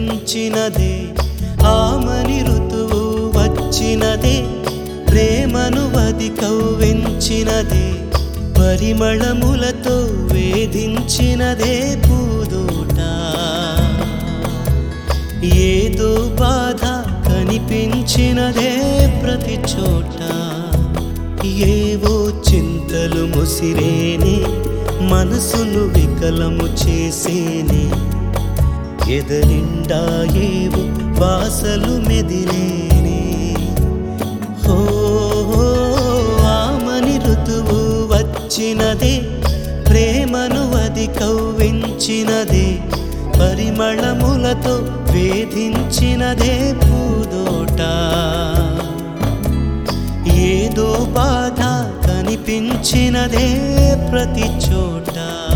కనిపించినదే ఆమని ఋతువు వచ్చినదే ప్రేమను వది కవ్వించినదే పరిమళములతో వేధించినదే పూదోట ఏదో బాధ కనిపించినదే ప్రతి చోట ఏవో చింతలు ముసిరేనే మనసును వికలము చేసేనే ఎదనిండా ఏవో వాసలు మెదిలేనే హో ఆమని ఋతువు వచ్చినదే ప్రేమను అది కవ్వించినదే పరిమళములతో వేధించినదే పూదోట ఏదో బాధ కనిపించినదే ప్రతి చోట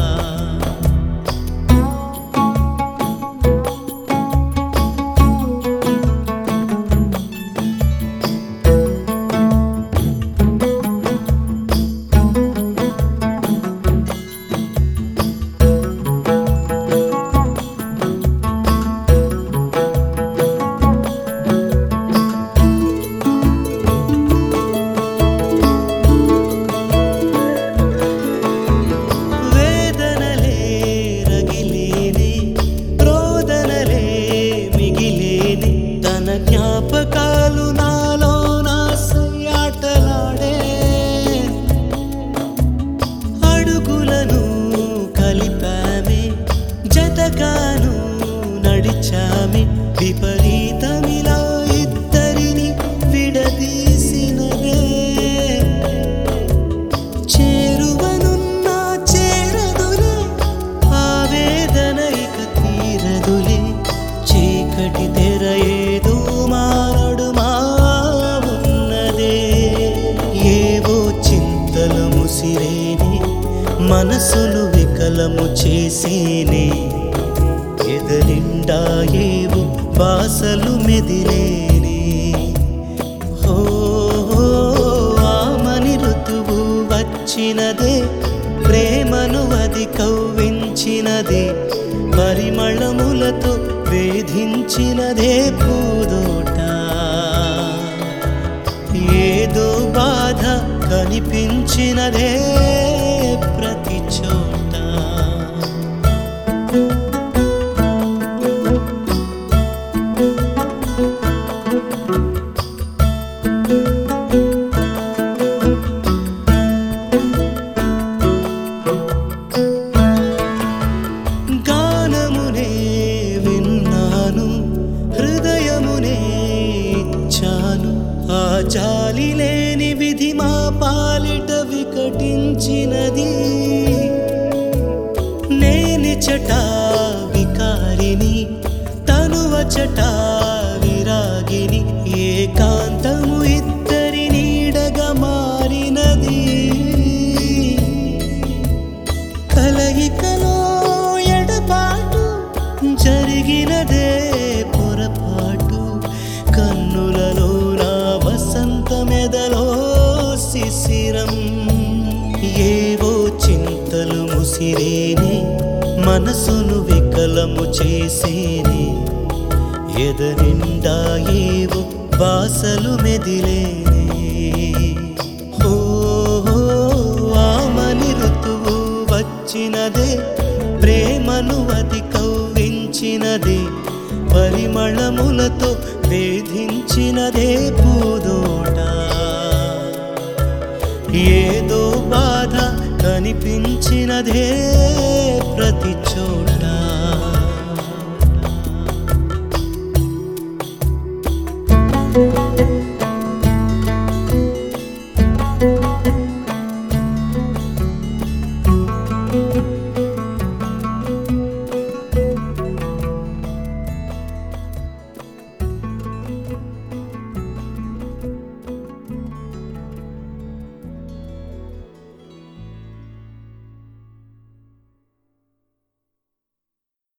వేదనలే రగిలేని రోదనలే మిగిలేని తన జ్ఞాపకాలు నాలో నాసయాటలాడే అడుగులను కలిపామే జతగాను నడిచామే విపరీతమిలా ఇద్దరిని విడదీసినదే చేరువనున్నా చేరదులే ఆవేదన ఇక తీరదులే చీకటి తెర ఏదో మారడు మా ఉన్నదే ఏవో చింతలు ముసిరేని మనసును వికలము చేసేనే ఎదరిండా ఏవో బాసలు మెదిలేనే హో ఆమని ఋతువు వచ్చినదే ప్రేమను అది కవ్వించినదే పరిమళములతో వేధించినదే పూదోట ఏదో బాధ కనిపించినదే ప్రతి చోట గానమునే విన్నాను హృదయమునే ఇచ్చాను ఆ జాలి లేని విధి మా పాలిట వికటించినది నేనిచట వికారిని తనువచట విరాగిని ఏకాంతము ఇద్దరి నీడగా మారినది కలయికలో ఎడబాటు జరిగినదే పొరపాటు కన్నులలో నా వసంతమెదలో శిశిరం ఏవో చింతలు ముసిరేనే మనసును వికలము చేసేనే ఎదనిండా ఏవో వాసలు మెదిలేనే హో ఆమని ఋతువు వచ్చినదే ప్రేమను అది కవ్వించినదే పరిమళములతో వేధించినదే పూదోట ఏదో బాధ కనిపించినదే ప్రతి